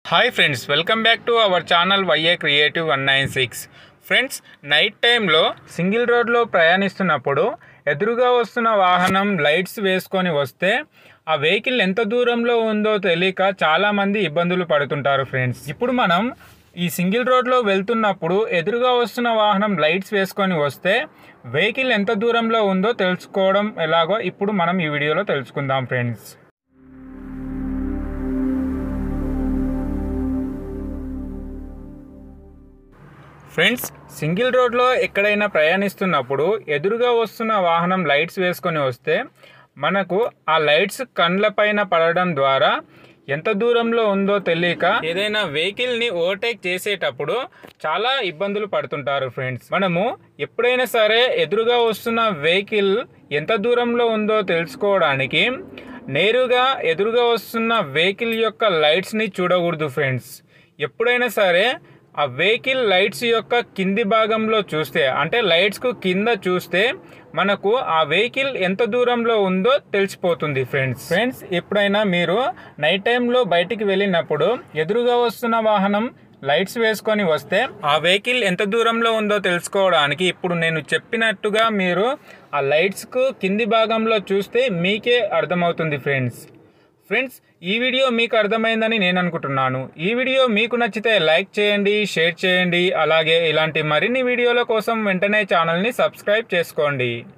hi friends welcome back to our channel Y A creative one nine six friends night టైంలో single రోడ్లో ప్రయాణిస్తున్నప్పుడు ఎదురుగా వస్తున్న వాహనం లైట్స్ వేసుకొని వస్తే ఆ వెహికల్ ఎంత దూరంలో ఉందో తెలియక చాలామంది ఇబ్బందులు పడుతుంటారు ఫ్రెండ్స్ ఇప్పుడు మనం ఈ సింగిల్ రోడ్లో వెళ్తున్నప్పుడు ఎదురుగా వస్తున్న వాహనం లైట్స్ వేసుకొని వస్తే వెహికల్ ఎంత దూరంలో ఉందో తెలుసుకోవడం ఎలాగో ఇప్పుడు మనం ఈ వీడియోలో తెలుసుకుందాం ఫ్రెండ్స్ ఫ్రెండ్స్ సింగిల్ రోడ్లో ఎక్కడైనా ప్రయాణిస్తున్నప్పుడు ఎదురుగా వస్తున్న వాహనం లైట్స్ వేసుకొని వస్తే మనకు ఆ లైట్స్ కండ్లపైన పడడం ద్వారా ఎంత దూరంలో ఉందో తెలియక ఏదైనా వెహికల్ని ఓవర్టేక్ చేసేటప్పుడు చాలా ఇబ్బందులు పడుతుంటారు ఫ్రెండ్స్ మనము ఎప్పుడైనా సరే ఎదురుగా వస్తున్న వెహికల్ ఎంత దూరంలో ఉందో తెలుసుకోవడానికి నేరుగా ఎదురుగా వస్తున్న వెహికల్ యొక్క లైట్స్ని చూడకూడదు ఫ్రెండ్స్ ఎప్పుడైనా సరే ఆ వెహికల్ లైట్స్ యొక్క కింది భాగంలో చూస్తే అంటే లైట్స్కు కింద చూస్తే మనకు ఆ వెహికల్ ఎంత దూరంలో ఉందో తెలిసిపోతుంది ఫ్రెండ్స్ ఫ్రెండ్స్ ఎప్పుడైనా మీరు నైట్ టైంలో బయటికి వెళ్ళినప్పుడు ఎదురుగా వస్తున్న వాహనం లైట్స్ వేసుకొని వస్తే ఆ వెహికల్ ఎంత దూరంలో ఉందో తెలుసుకోవడానికి ఇప్పుడు నేను చెప్పినట్టుగా మీరు ఆ లైట్స్కు కింది భాగంలో చూస్తే మీకే అర్థమవుతుంది ఫ్రెండ్స్ ఫ్రెండ్స్ ఈ వీడియో మీకు అర్థమైందని నేను అనుకుంటున్నాను ఈ వీడియో మీకు నచ్చితే లైక్ చేయండి షేర్ చేయండి అలాగే ఇలాంటి మరిన్ని వీడియోల కోసం వెంటనే ఛానల్ని సబ్స్క్రైబ్ చేసుకోండి